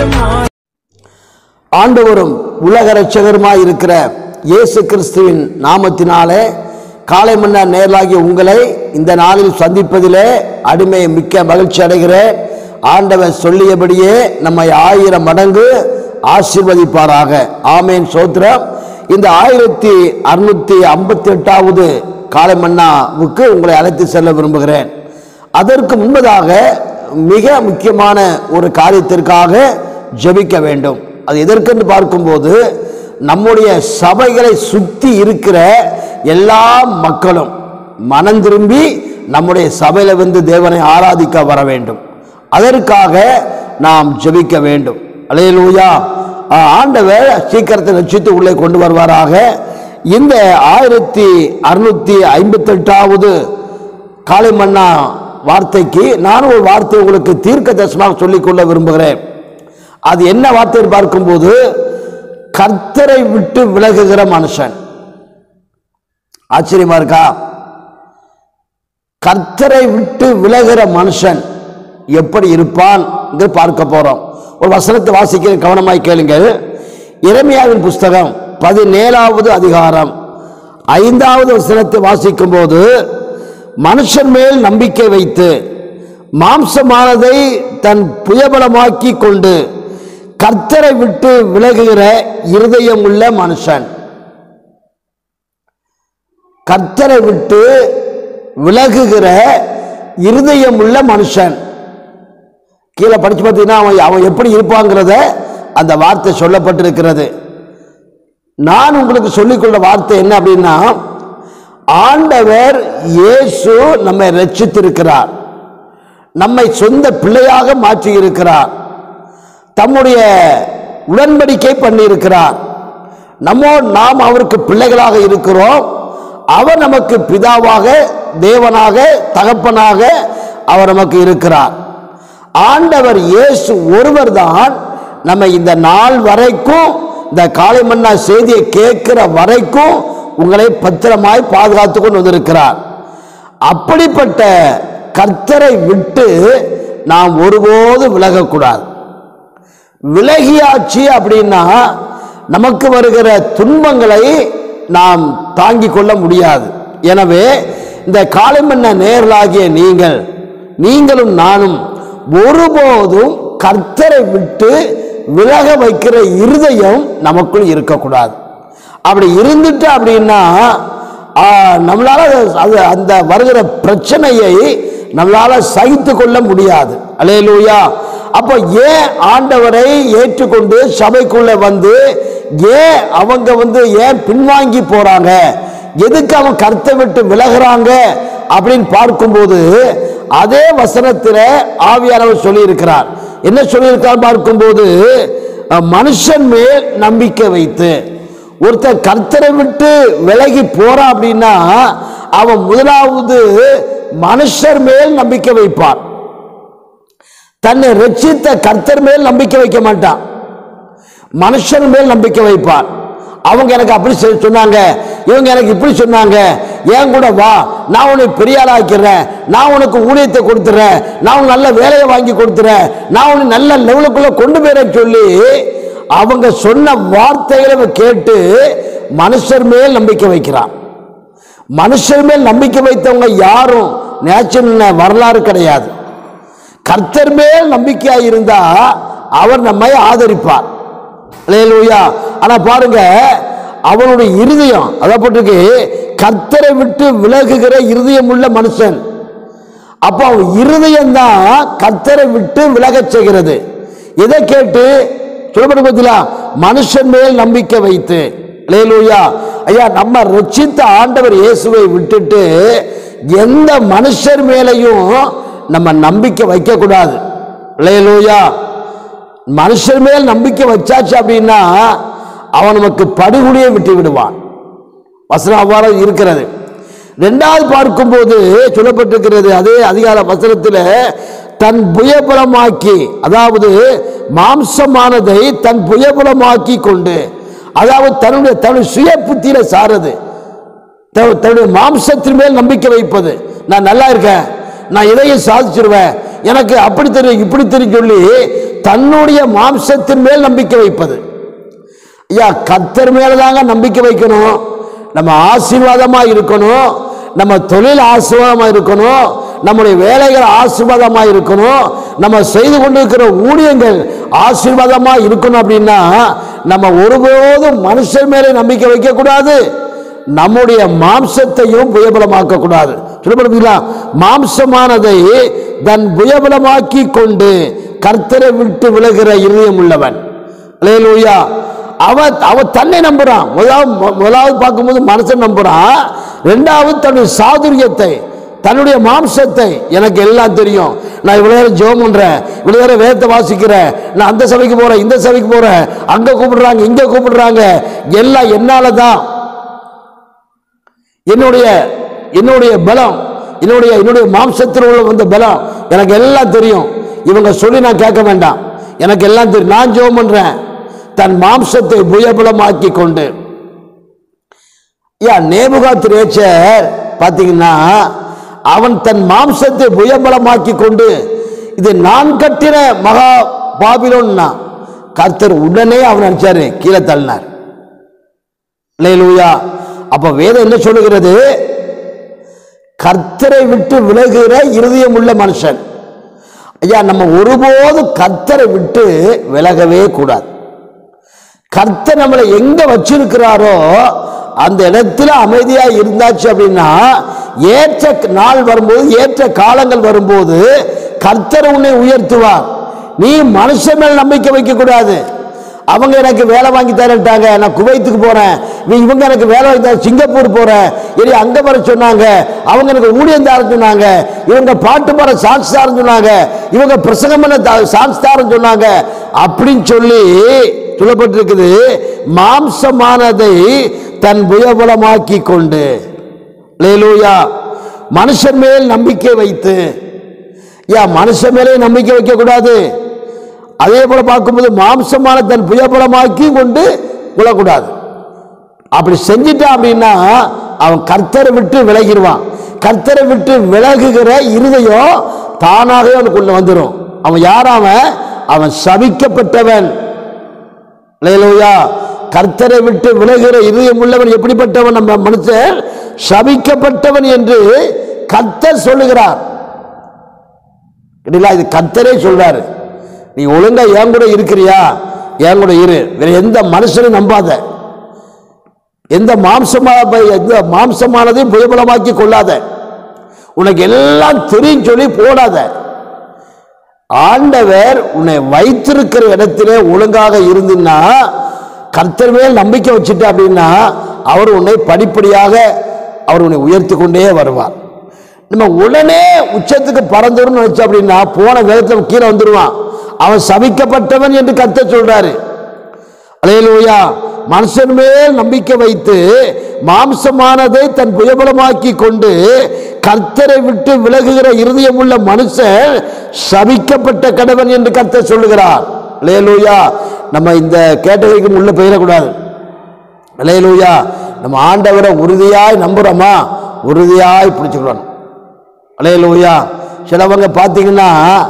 மாறி ஆண்டவரும் உலக ரட்சகருமாய் இருக்கிற இயேசு கிறிஸ்துவின் நாமத்தினாலே காலை மன்ன நேரலாகிய உங்களை இந்த நாளில் சந்திப்பதிலே அடிமை மிக்க மகிழ்ச்சி அடைகிறேன் ஆண்டவர் சொல்லியபடியே நம்மை ஆயிரம் மடங்கு ஆசீர்வதிப்பாராக ஆமேன் சோத்திரம் இந்த ஆயிரத்தி அறுநூத்தி ஐம்பத்தி எட்டாவது காலை மன்னாவுக்கு உங்களை அழைத்து செல்ல விரும்புகிறேன் அதற்கு முன்பதாக மிக முக்கியமான ஒரு காரியத்திற்காக ஜெபிக்க வேண்டும் அது எதற்கென்று பார்க்கும்போது நம்முடைய சபைகளை சுற்றி இருக்கிற எல்லா மக்களும் மனம் திரும்பி நம்முடைய சபையில வந்து தேவனை ஆராதிக்க வர வேண்டும் அதற்காக நாம் ஜெபிக்க வேண்டும் அலையலூயா ஆண்டவர் சீக்கிரத்தை ரட்சித்து உள்ளே கொண்டு வருவாராக இந்த ஆயிரத்தி அறுநூத்தி ஐம்பத்தெட்டாவது காலை மன்னா வார்த்தைக்கு நான் ஒரு வார்த்தை உங்களுக்கு தீர்க்க தரிசனமாக சொல்லிக்கொள்ள விரும்புகிறேன் அது என்ன வார்த்தை பார்க்கும்போது கர்த்தரை விட்டு விலகுகிற மனுஷன் ஆச்சரியமா இருக்கா கர்த்தரை விட்டு விலகுகிற மனுஷன் எப்படி இருப்பான் என்று பார்க்க போறோம் ஒரு வசனத்தை வாசிக்கிற கவனமாய் கேளுங்கள் இறைமையாவின் புஸ்தகம் பதினேழாவது அதிகாரம் ஐந்தாவது வசனத்தை வாசிக்கும் போது மனுஷன் மேல் நம்பிக்கை வைத்து மாம்சமானதை தன் புயபலமாக்கி கொண்டு கர்த்தரை விட்டு விலகுகிற இருதயம் உள்ள மனுஷன் கர்த்தரை விட்டு விலகுகிற இருதயம் உள்ள மனுஷன் கீழே படிச்சு பார்த்தீங்கன்னா அவன் அவன் எப்படி இருப்பாங்கிறத அந்த வார்த்தை சொல்லப்பட்டிருக்கிறது நான் உங்களுக்கு சொல்லிக்கொள்ள வார்த்தை என்ன அப்படின்னா ஆண்டவர் இயேசு நம்மை ரட்சித்திருக்கிறார் நம்மை சொந்த பிள்ளையாக மாற்றி இருக்கிறார் தம்முடைய உடன்படிக்கை பண்ணியிருக்கிறார் நம்மோ நாம் அவருக்கு பிள்ளைகளாக இருக்கிறோம் அவர் நமக்கு பிதாவாக தேவனாக தகப்பனாக அவர் நமக்கு இருக்கிறார் ஆண்டவர் இயேசு ஒருவர் தான் நம்ம இந்த நாள் வரைக்கும் இந்த காலை மன்னா செய்தியை கேட்கிற வரைக்கும் உங்களை பத்திரமாய் பாதுகாத்து கொண்டு வந்திருக்கிறார் அப்படிப்பட்ட கர்த்தரை விட்டு நாம் ஒருபோதும் விலகக்கூடாது விலகியாச்சு அப்படின்னா நமக்கு வருகிற துன்பங்களை நாம் தாங்கிக் கொள்ள முடியாது எனவே இந்த காலைமன்ன நேர்களாகிய நீங்கள் நீங்களும் நானும் ஒருபோதும் கர்த்தரை விட்டு விலக வைக்கிற இருதயம் நமக்குள் இருக்கக்கூடாது அப்படி இருந்துட்டு அப்படின்னா ஆ, நம்மளால அது- அது அந்த வருகிற பிரச்சனையை நம்மளால சகித்து கொள்ள முடியாது அலேலூயா அப்ப ஏன் ஆண்டவரை ஏற்றுக்கொண்டு சபைக்குள்ள வந்து ஏன் அவங்க வந்து ஏன் பின்வாங்கி போறாங்க எதுக்கு அவன் கருத்தை விட்டு விலகுறாங்க அப்படின்னு பார்க்கும்போது அதே வசனத்தில் ஆவியானவர் சொல்லியிருக்கிறார் என்ன சொல்லியிருக்கார் பார்க்கும்போது அஹ், மனுஷன் மேல் நம்பிக்கை வைத்து ஒருத்தர் கர்த்தரை விட்டு விலகி போறான் அப்படின்னா அவன் முதலாவது மனுஷர் மேல் நம்பிக்கை வைப்பான் தன்னை ரட்சித்த கர்த்தர் மேல் நம்பிக்கை வைக்க மாட்டான் மனுஷன் மேல் நம்பிக்கை வைப்பான் அவங்க எனக்கு அப்படி சொ- சொன்னாங்க இவங்க எனக்கு இப்படி சொன்னாங்க ஏன் கூட வா நான் உன்னை பெரிய ஆளாக்கிறேன் நான் உனக்கு ஊழியத்தை கொடுத்துறேன் நான் உனக்கு நல்ல வேலையை வாங்கி கொடுத்துறேன் நான் உன்னை நல்ல லெவலுக்குள்ள கொண்டு போயிறேன்னு சொல்லி அவங்க சொன்ன வார்த்தைகளை இவன் கேட்டு மனுஷர் மேல் நம்பிக்கை வைக்கிறான் மனுஷர் மேல் நம்பிக்கை வைத்தவங்க யாரும் நேச்சுரல் வரலாறு கிடையாது கர்த்தர் மேல் நம்பிக்கையா இருந்தா அவர் நம்மை ஆதரிப்பார் அல்லேலூயா ஆனா பாருங்க அவனுடைய இருதயம் அதாவது கர்த்தரை விட்டு விலகுகிற இருதயம் உள்ள மனுஷன் அப்போ அவன் இருதயம் தான் கர்த்தரை விட்டு விலகச் செய்கிறது எதை கேட்டு சொல்லப்பட்டு பார்த்தீங்களா மனுஷன் மேல் நம்பிக்கை வைத்து லேலூயா ஐயா நம்ம ரட்சித்த ஆண்டவர் இயேசுவை விட்டுட்டு எந்த மனுஷர் மேலையும் நம்ம நம்பிக்கை வைக்க கூடாது லேலூயா மனுஷர் மேல் நம்பிக்கை வச்சாச்சு அப்படின்னா அவன் நமக்கு படுகொலியை விட்டு விடுவான் வசனம் அவ்வாறு இருக்கிறது ரெண்டாவது பார்க்கும்போது சொல்லப்பட்டிருக்கிறது அதே அதிகார வசனத்தில் தன் புயபலமாக்கி அதாவது மாம்சமானதை தன் புயபலமாக்கி கொண்டு அதாவது தன்னுடைய தன்னுடைய சுய புத்தியில சாரது தன்- தன்னுடைய மாம்சத்தின் மேல் நம்பிக்கை வைப்பது நான் நல்லா இருக்கேன் நான் இதையும் சாதிச்சிருவேன் எனக்கு அப்படி தெரியும் இப்படி தெரியும் சொல்லி தன்னுடைய மாம்சத்தின் மேல் நம்பிக்கை வைப்பது ஐயா கத்தர் மேலதாங்க நம்பிக்கை வைக்கணும் நம்ம ஆசீர்வாதமா இருக்கணும் நம்ம தொழில் ஆசீர்வாதமா இருக்கணும் நம்முடைய வேலைகள் ஆசீர்வாதமா இருக்கணும் நம்ம செய்து கொண்டிருக்கிற ஊழியங்கள் ஆசீர்வாதமா இருக்கணும் அப்படின்னா நம்ம ஒருபோதும் மனுஷன் மேலே நம்பிக்கை வைக்க கூடாது நம்முடைய மாம்சத்தையும் புயபலமாக்க கூடாது சொல்லப்படுங்களா மாம்சமானதை தன் புயபலமாக்கி கொண்டு கர்த்தரை விட்டு விலகிற இருதயம் உள்ளவன் அல்லேலூயா அவ அவ தன்னை நம்புறான் முதலாவது முதலாவது பார்க்கும்போது மனசை நம்புறான் ரெண்டாவது தன்னுடைய சாதுரியத்தை தன்னுடைய மாம்சத்தை எனக்கு எல்லாம் தெரியும் நான் இவ்வளவு நேரம் ஜெபம் பண்றேன் இவ்வளவு நேரம் வேதத்தை வாசிக்கிறேன் நான் அந்த சபைக்கு போறேன் இந்த சபைக்கு போறேன் அங்க கூப்பிடுறாங்க இங்க கூப்பிடுறாங்க எல்லாம் என்னால தான் என்னுடைய என்னுடைய பலம் என்னுடைய என்னுடைய மாம்சத்தில் உள்ள வந்த பலம் எனக்கு எல்லாம் தெரியும் இவங்க சொல்லி நான் கேட்க வேண்டாம் எனக்கு எல்லாம் தெரியும் நான் ஜெபம் பண்றேன் தன் மாம்சத்தை புயபலமாக்கி கொண்டு யா நேபுகாத் ரேச்சர் பார்த்தீங்கன்னா அவன் தன் மாம்சத்தை புயபலமாக்கி கொண்டு இது நான் கட்டின மகா பாபிலோன்னா கர்த்தர் உடனே அவன் நினைச்சாரு கீழே தள்ளினார் லேலூயா அப்ப வேதம் என்ன சொல்லுகிறது கர்த்தரை விட்டு விலகுகிற இருதயம் உள்ள மனுஷன் ஐயா நம்ம ஒருபோது கர்த்தரை விட்டு விலகவே கூடாது கர்த்தர் நம்மளை எங்க வச்சிருக்கிறாரோ அந்த இடத்துல அமைதியா இருந்தாச்சு அப்படின்னா ஏற்ற நாள் வரும்போது ஏற்ற காலங்கள் வரும்போது கர்த்தர் உன்னை உயர்த்துவார் நீ மனுஷன் மேல் நம்பிக்கை வைக்க கூடாது அவங்க எனக்கு வேலை வாங்கி தரட்டாங்க நான் குவைத்துக்கு போறேன் நீ இவங்க எனக்கு வேலை வாங்கி தர சிங்கப்பூர் போறேன் இனி அங்க வர சொன்னாங்க அவங்க எனக்கு ஊழியம் தர சொன்னாங்க இவங்க பாட்டு பாட சான்ஸ் தரன்னு சொன்னாங்க இவங்க பிரசங்கம் பண்ண சான்ஸ் தரன்னு சொன்னாங்க அப்படின்னு சொல்லி சொல்லப்பட்டிருக்குது மாம்சமானதை தன் புயபலமாக்கி கொண்டு லேலூயா மனுஷன் மேல் நம்பிக்கை வைத்து யா மனுஷன் மேலே நம்பிக்கை வைக்க கூடாது அதே போல பார்க்கும்போது மாம்சமான தன் புயபலமாக்கி கொண்டு கொள்ளக்கூடாது அப்படி செஞ்சிட்டான் அப்படின்னா அவன் கர்த்தரை விட்டு விலகிடுவான் கர்த்தரை விட்டு விலகுகிற இருதயம் தானாகவே அவனுக்குள்ள வந்துடும் அவன் யாராவன் அவன் சபிக்கப்பட்டவன் லேலூயா கர்த்தரை விட்டு விலகுகிற இதயம் உள்ளவன் எப்படிப்பட்டவன் நம்ம மனுஷன் சபிக்கப்பட்டவன் என்று கர்த்தர் சொல்லுகிறார் இல்லைங்களா? இது கர்த்தரே சொல்றாரு நீ ஒழுங்கா என் கூட இருக்கிறியா என் கூட இரு வேற எந்த மனுஷனையும் நம்பாத எந்த மாம்சமா எந்த மாம்சமானதையும் புயபலமாக்கி கொள்ளாத உனக்கு எல்லாம் தெரியும் சொல்லி போடாத ஆண்டவர் உன்னை வைத்திருக்கிற இடத்திலே ஒழுங்காக இருந்தின்னா கர்த்தர் மேல் நம்பிக்கை வச்சுட்ட அப்படின்னா அவர் உன்னை படிப்படியாக அவர் உன்னை உயர்த்தி கொண்டே வருவார் நம்ம உடனே உச்சத்துக்கு பறந்துடும் நினைச்ச அப்படின்னா போன வேகத்துல கீழே வந்துடுவான் அவன் சபிக்கப்பட்டவன் என்று கர்த்தர் சொல்றாரு அலையலூயா மனுஷன் மேல் நம்பிக்கை வைத்து மாம்சமானதை தன் புயபலமாக்கி கொண்டு கர்த்தரை விட்டு விலகுகிற இருதயம் உள்ள மனுஷன் சபிக்கப்பட்ட கடவன் என்று கர்த்தர் சொல்லுகிறார் அலையலூயா நம்ம இந்த கேட்டகைக்கு உள்ள போயிடக்கூடாது அலையலூயா நம்ம ஆண்டவரை உறுதியாய் நம்புறோமா உறுதியாய் பிடிச்சுக்கணும் அலையலூயா சிலவங்க பார்த்தீங்கன்னா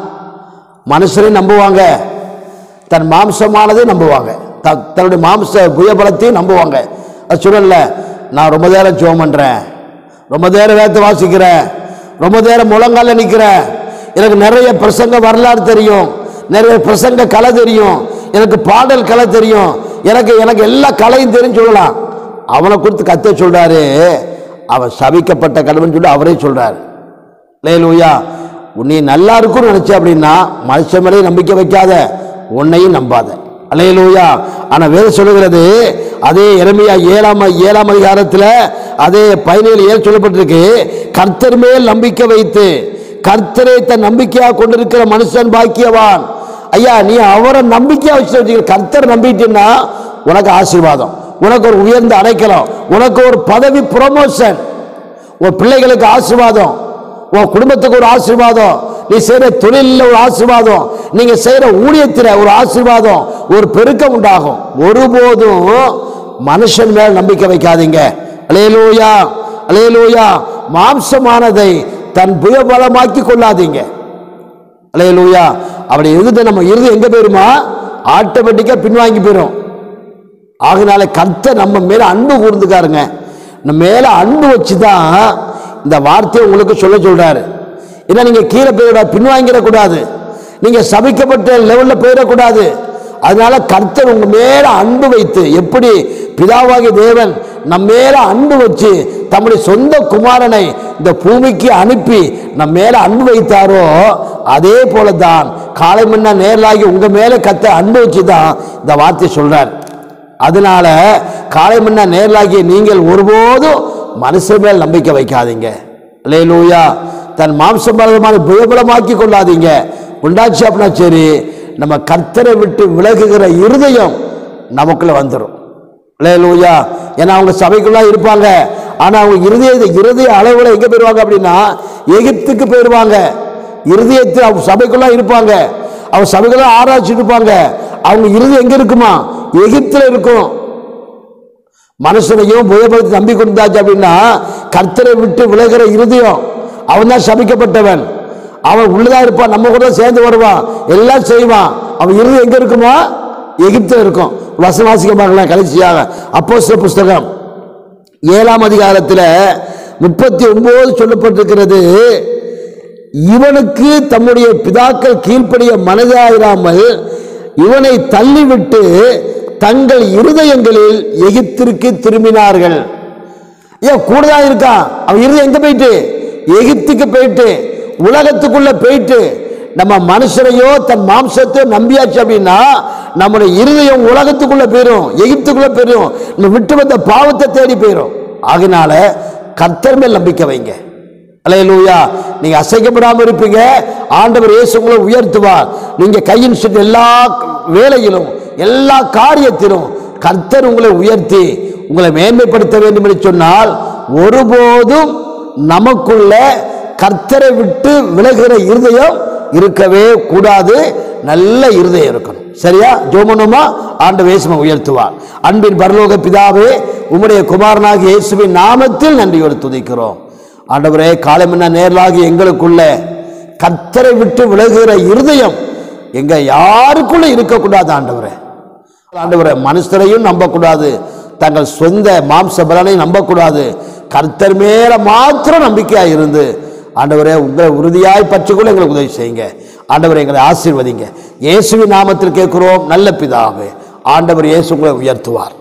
மனுஷரை நம்புவாங்க தன் மாம்சமானதை நம்புவாங்க த- தன்னுடைய மாம்ச புயபலத்தையும் நம்புவாங்க அது சொல்லல நான் ரொம்ப நேரம் ஜோம் பண்றேன் ரொம்ப நேரம் வேத்து வாசிக்கிறேன் ரொம்ப நேரம் முழங்கால நிற்கிறேன் எனக்கு நிறைய பிரசங்க வரலாறு தெரியும் நிறைய பிரசங்க கலை தெரியும் எனக்கு பாடல் கலை தெரியும் எனக்கு எனக்கு எல்லா கலையும் தெரியும் சொல்லலாம் அவனை குறித்து கத்த சொல்றாரு அவன் சபிக்கப்பட்ட கடவுள்னு சொல்லி அவரே சொல்றாரு லேலூயா உன்னை நல்லா இருக்கும்னு நினைச்ச அப்படின்னா மனுஷன் மேலே நம்பிக்கை வைக்காத உன்னையும் நம்பாத அலையலூயா ஆனா வேதம் சொல்லுகிறது அதே எரமியா ஏழாம் ஏழாம் அதிகாரத்துல அதே பதினேழு ஏழு சொல்லப்பட்டிருக்கு கர்த்தர் மேல் நம்பிக்கை வைத்து கர்த்தரை தன் நம்பிக்கையா கொண்டிருக்கிற மனுஷன் பாக்கியவான் ஐயா நீ அவரை நம்பிக்கையா வச்சு வச்சுக்க கர்த்தர் நம்பிட்டீன்னா உனக்கு ஆசீர்வாதம் உனக்கு ஒரு உயர்ந்த அடைக்கலம் உனக்கு ஒரு பதவி ப்ரொமோஷன் உன் பிள்ளைகளுக்கு ஆசீர்வாதம் உன் குடும்பத்துக்கு ஒரு ஆசீர்வாதம் நீ செய்யற தொழிலில் ஒரு ஆசீர்வாதம் நீங்க செய்யற ஊழியத்தில் ஒரு ஆசீர்வாதம் ஒரு பெருக்கம் உண்டாகும் ஒருபோதும் மனுஷன் மேல் நம்பிக்கை வைக்காதீங்க அலேலூயா அலேலூயா மாம்சமானதை தன் புயபலமாக்கி கொள்ளாதீங்க அலையலூயா அப்படி இருந்து நம்ம இறுதி எங்க போயிருமா ஆட்டோமேட்டிக்கா பின்வாங்கி போயிடும் ஆகினால கர்த்தர் நம்ம மேல அன்பு கூர்ந்துக்காருங்க நம்ம மேல அன்பு வச்சு தான் இந்த வார்த்தையை உங்களுக்கு சொல்ல சொல்றாரு ஏன்னா நீங்க கீழே போயிட பின்வாங்கிடக்கூடாது நீங்க சபிக்கப்பட்ட லெவல்ல போயிடக்கூடாது அதனால கர்த்தர் உங்க மேல அன்பு வைத்து எப்படி பிதாவாகிய தேவன் நம்ம மேல அன்பு வச்சு தம்முடைய சொந்த குமாரனை இந்த பூமிக்கு அனுப்பி நம்ம மேல அன்பு வைத்தாரோ அதே போல தான் காலை முன்ன நேரலாகி உங்க மேல கத்த அன்பு வச்சு தான் இந்த வார்த்தை சொல்றார் அதனால காலை முன்ன நேரலாகிய நீங்கள் ஒருபோதும் மனுஷன் மேல் நம்பிக்கை வைக்காதீங்க லேலூயா தன் மாம்சம் பலமான புயபலமாக்கி கொள்ளாதீங்க உண்டாச்சு அப்படின்னா சரி நம்ம கர்த்தரை விட்டு விலகுகிற இருதயம் நமக்குள்ள வந்துடும் லேலூயா ஏன்னா அவங்க சபைக்குள்ள இருப்பாங்க ஆனா அவங்க இருதய இருதய அளவுல எங்க போயிருவாங்க அப்படின்னா எகிப்துக்கு போயிருவாங்க இருதயத்தில் அவங்க சபைக்குள்ள இருப்பாங்க அவங்க சபைக்குள்ள ஆராய்ச்சி இருப்பாங்க அவங்க இருதயம் எங்க இருக்குமா எகிப்துல இருக்கும் மனுஷனையும் புயபலத்தை நம்பி கொண்டாச்சு அப்படின்னா கர்த்தரை விட்டு விலகிற இருதயம் அவன் தான் சபிக்கப்பட்டவன் அவன் உள்ளதா இருப்பான் நம்ம கூட சேர்ந்து வருவான் எல்லாம் செய்வான் அவன் இருதயம் எங்க இருக்குமா எகிப்துல இருக்கும் வசவாசிக்க பார்க்கலாம் கடைசியாக அப்போ புஸ்தகம் ஏழாம் அதிகாரத்தில் முப்பத்தி ஒன்பது சொல்லப்பட்டிருக்கிறது இவனுக்கு தம்முடைய பிதாக்கள் கீழ்ப்படிய மனதாயிராமல் இவனை தள்ளிவிட்டு தங்கள் இருதயங்களில் எகிப்திற்கு திரும்பினார்கள் ஏன் கூடதான் இருக்கான் அவன் இருதயம் எங்க போயிட்டு எகிப்துக்கு போயிட்டு உலகத்துக்குள்ள போயிட்டு நம்ம மனுஷரையோ தன் மாம்சத்தையோ நம்பியாச்சு அப்படின்னா நம்முடைய இருதயம் உலகத்துக்குள்ள போயிடும் எகிப்துக்குள்ள போயிடும் நம்ம விட்டு வந்த பாவத்தை தேடி போயிடும் ஆகினால கர்த்தர் மேல் நம்பிக்கை வைங்க அல்லேலூயா நீங்க அசைக்கப்படாம இருப்பீங்க ஆண்டவர் இயேசு உங்களை உயர்த்துவார் நீங்க கையின் சுற்று எல்லா வேலையிலும் எல்லா காரியத்திலும் கர்த்தர் உங்களை உயர்த்தி உங்களை மேன்மைப்படுத்த வேண்டும் என்று சொன்னால் ஒருபோதும் நமக்குள்ள கர்த்தரை விட்டு விலகுகிற இருதயம் இருக்கவே கூடாது நல்ல இருதயம் இருக்கணும் சரியா ஜோமனுமா ஆண்டு வேசும உயர்த்துவார் அன்பின் பரலோக பிதாவே உம்முடைய குமாரனாகிய இயேசுவின் நாமத்தில் நன்றியோடு துதிக்கிறோம் ஆண்டவரே காலமின்ன நேரலாகி எங்களுக்குள்ள கர்த்தரை விட்டு விலகுகிற இருதயம் எங்க யாருக்குள்ள இருக்கக்கூடாது ஆண்டவரே ஆண்டவரே மனுஷரையும் நம்பக்கூடாது தங்கள் சொந்த மாம்ச பலனை நம்பக்கூடாது கர்த்தர் மேல மாத்திரம் நம்பிக்கையா இருந்து ஆண்டவரே உங்களை உறுதியாய் பற்றிக்கொள்ள எங்களுக்கு உதவி செய்யுங்க ஆண்டவரை எங்களை ஆசீர்வதிங்க இயேசுவின் நாமத்தில் கேட்கிறோம் நல்ல பிதாவே ஆண்டவர் இயேசு உங்களை உயர்த்துவார்